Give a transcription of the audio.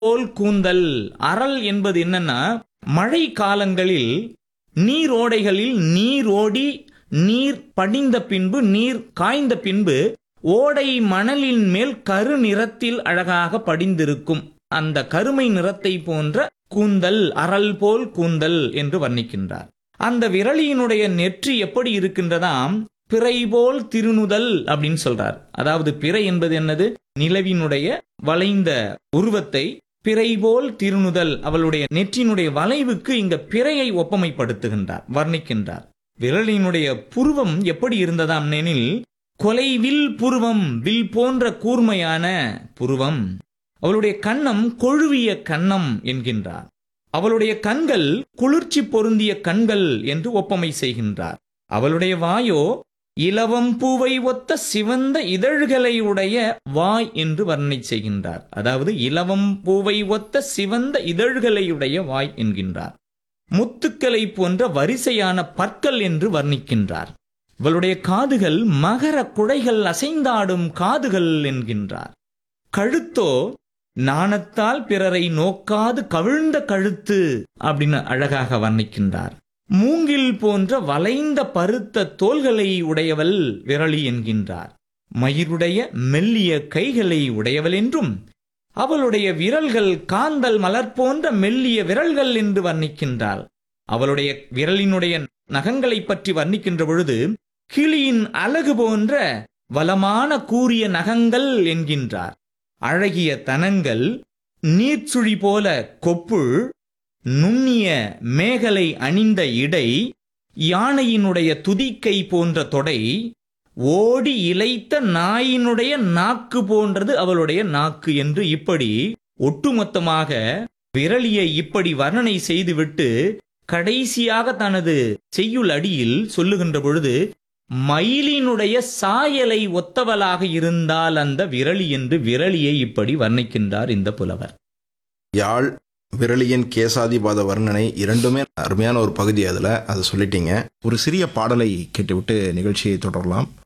போல் கூந்தல் அரல் என்பது என்னன்னா மழை காலங்களில் நீரோடைகளில் நீர் ஓடி நீர் படிந்த பின்பு நீர் காய்ந்த பின்பு ஓடை மணலின் மேல் கரு நிறத்தில் அழகாக படிந்திருக்கும் அந்த கருமை நிறத்தை போன்ற கூந்தல் அரல் போல் கூந்தல் என்று வர்ணிக்கின்றார் அந்த விரலியினுடைய நெற்றி எப்படி இருக்கின்றதாம் பிறை போல் திருநுதல் அப்படின்னு சொல்றார் அதாவது பிறை என்பது என்னது நிலவினுடைய வளைந்த உருவத்தை பிறை போல் திருநுதல் அவளுடைய நெற்றினுடைய வளைவுக்கு இங்க பிறையை ஒப்பமைப்படுத்துகின்றார் வர்ணிக்கின்றார் விரலினுடைய புருவம் எப்படி இருந்ததாம் எனில் கொலைவில் புருவம் வில் போன்ற கூர்மையான புருவம் அவளுடைய கன்னம் கொழுவிய கன்னம் என்கின்றார் அவளுடைய கண்கள் குளிர்ச்சி பொருந்திய கண்கள் என்று ஒப்பமை செய்கின்றார் அவளுடைய வாயோ இலவம் பூவை ஒத்த சிவந்த இதழ்களை உடைய வாய் என்று வர்ணனை செய்கின்றார் அதாவது இலவம் பூவை ஒத்த சிவந்த இதழ்களை உடைய வாய் என்கின்றார் முத்துக்களை போன்ற வரிசையான பற்கள் என்று வர்ணிக்கின்றார் இவளுடைய காதுகள் மகர குடைகள் அசைந்தாடும் காதுகள் என்கின்றார் கழுத்தோ நாணத்தால் பிறரை நோக்காது கவிழ்ந்த கழுத்து அப்படின்னு அழகாக வர்ணிக்கின்றார் மூங்கில் போன்ற வளைந்த பருத்த தோள்களை உடையவள் விரலி என்கின்றார் மயிருடைய மெல்லிய கைகளை உடையவள் என்றும் அவளுடைய விரல்கள் காந்தல் மலர் போன்ற மெல்லிய விரல்கள் என்று வர்ணிக்கின்றாள் அவளுடைய விரலினுடைய நகங்களை பற்றி வர்ணிக்கின்ற பொழுது கிளியின் அழகு போன்ற வளமான கூரிய நகங்கள் என்கின்றார் அழகிய தனங்கள் நீர்ச்சுழி போல கொப்புள் நுண்ணிய மேகலை அணிந்த இடை யானையினுடைய துதிக்கை போன்ற தொடை ஓடி இளைத்த நாயினுடைய நாக்கு போன்றது அவளுடைய நாக்கு என்று இப்படி ஒட்டுமொத்தமாக விரலியை இப்படி வர்ணனை செய்துவிட்டு கடைசியாக தனது செய்யுள் அடியில் சொல்லுகின்ற பொழுது மயிலினுடைய சாயலை ஒத்தவளாக இருந்தால் அந்த விரலி என்று விரலியை இப்படி வர்ணிக்கின்றார் இந்த புலவர் யாழ் விரலியின் கேசாதிபாத வர்ணனை இரண்டுமே அருமையான ஒரு பகுதி அதில் அதை சொல்லிட்டீங்க ஒரு சிறிய பாடலை கேட்டுவிட்டு நிகழ்ச்சியை தொடரலாம்